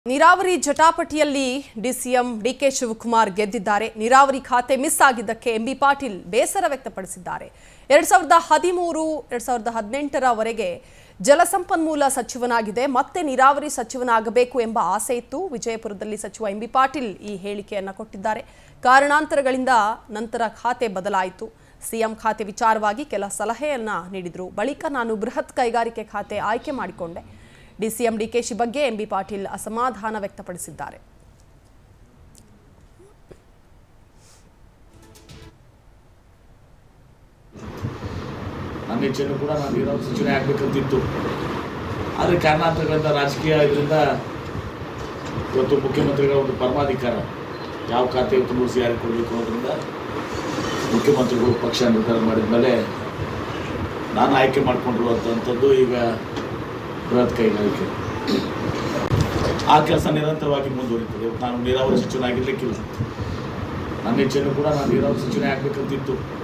ನೀರಾವರಿ ಜಟಾಪಟಿಯಲ್ಲಿ DCM DK Shivakumar ಗೆದ್ದಿದ್ದಾರೆ ನೀರಾವರಿ ಖಾತೆ ಮಿಸ್ ಆಗಿದ್ದಕ್ಕೆ ಎಂಬಿ ಪಾಟೀಲ್ ಬೇಸರ ವ್ಯಕ್ತಪಡಿಸಿದ್ದಾರೆ ಎರಡ್ ಸಾವಿರದ ಹದಿಮೂರು ಎರಡ್ ಸಾವಿರದ ಹದಿನೆಂಟರವರೆಗೆ ಜಲಸಂಪನ್ಮೂಲ ಸಚಿವನಾಗಿದೆ ಮತ್ತೆ ನೀರಾವರಿ ಸಚಿವನಾಗಬೇಕು ಎಂಬ ಆಸೆ ಇತ್ತು ವಿಜಯಪುರದಲ್ಲಿ ಸಚಿವ ಎಂಬಿ ಪಾಟೀಲ್ ಈ ಹೇಳಿಕೆಯನ್ನ ಕೊಟ್ಟಿದ್ದಾರೆ ಕಾರಣಾಂತರಗಳಿಂದ ನಂತರ ಖಾತೆ ಬದಲಾಯಿತು ಸಿಎಂ ಖಾತೆ ವಿಚಾರವಾಗಿ ಕೆಲ ಸಲಹೆಯನ್ನ ನೀಡಿದ್ರು ಬಳಿಕ ನಾನು ಬೃಹತ್ ಕೈಗಾರಿಕೆ ಖಾತೆ ಆಯ್ಕೆ ಮಾಡಿಕೊಂಡೆ ಡಿಸಿಎಂ ಡಿಕೆಶಿ ಬಗ್ಗೆ ಎಂಬಿ ಪಾಟೀಲ್ ಅಸಮಾಧಾನ ವ್ಯಕ್ತಪಡಿಸಿದ್ದಾರೆ ನನ್ನ ಇಚ್ಛೆನೂ ಕೂಡ ನಾನು ನೀರಾವರಿ ಸಚಿವನೇ ಆಗಬೇಕಂತಿತ್ತು ಆದರೆ ಕಾರಣಾಂತರಗಳಿಂದ ರಾಜಕೀಯ ಇದರಿಂದ ಇವತ್ತು ಮುಖ್ಯಮಂತ್ರಿಗಳ ಒಂದು ಪರಮಾಧಿಕಾರ ಯಾವ ಖಾತೆ ಇವತ್ತು ಮುಗಿಸಿ ಯಾರಿಗೆ ಕೊಡಬೇಕು ಅನ್ನೋದ್ರಿಂದ ಮುಖ್ಯಮಂತ್ರಿಗಳು ಪಕ್ಷ ನಿರ್ಧಾರ ಮಾಡಿದ ಮೇಲೆ ನಾನು ಆಯ್ಕೆ ಮಾಡಿಕೊಂಡಿರುವಂಥದ್ದು ಈಗ ಬೃಹತ್ ಕೈಗಾರಿಕೆ ಆ ಕೆಲಸ ನಿರಂತರವಾಗಿ ಮುಂದುವರಿತದೆ ಇವತ್ತು ನಾನು ನೀರಾವರಿ ಸಚಿವನಾಗಿರ್ಲಿಕ್ಕಿಲ್ಲ ನನ್ನ ಇಚ್ಛೆನೂ ಕೂಡ ನಾನು ನೀರಾವರಿ ಸಚಿವನೇ ಆಗಬೇಕಂತಿತ್ತು